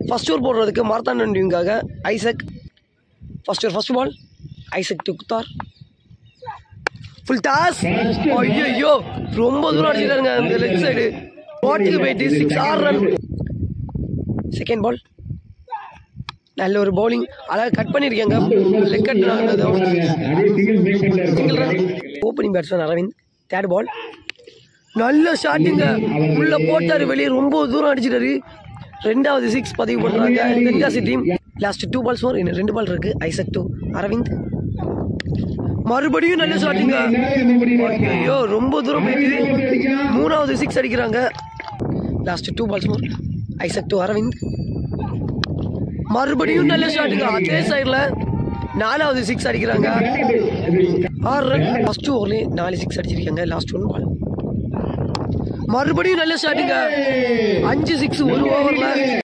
first over போடுறதுக்கு மார்த்தான் டீமுக்காக Isaac first over first ball Isaac to குத்தார் ஃபுல் டாஸ் ஐயோ ரொம்ப தூரம் அடிச்சிட்டாருங்க அந்த லெக் சைடு பாட்டுக்கு போயிட்டு சிக்ஸ் ஆறு ரன் செகண்ட் பால் நல்ல ஒரு பவுலிங் அழகாக கட் பண்ணியிருக்காங்க லெக் கட் அதே சிங்கிள் பிரேக் பண்ணல single run opening batsman Aravind third ball நல்ல ஷாட்டுங்க உள்ள போட்டாரு வெளியே ரொம்ப தூரம் அடிச்சிட்டாரு ரெண்டாவது சிக்ஸ் பதிவு பண்றாங்க Tenkasi team last two balls more இன்னும் ரெண்டு பால் இருக்கு ஐசக் டூ அரவிந்த் மறுபடியும் நல்ல ஷாட்டுங்க ஐயோ ரொம்ப தூரம் போயிட்டு மூணாவது சிக்ஸ் அடிக்கிறாங்க last two balls more Isaac to Aravind மறுபடியும் நல்ல ஷாட்டுங்க அதே சைடில் நாலாவது சிக்ஸ் அடிக்கிறாங்க ஆறு ரன் ஃபர்ஸ்ட் ஓவர்லேயே நாலு சிக்ஸ் அடிச்சிருக்காங்க லாஸ்ட் ஒன் பால் மறுபடியும் நல்ல ஷாட்டுங்க அஞ்சு சிக்ஸ் ஒரு ஓவரில்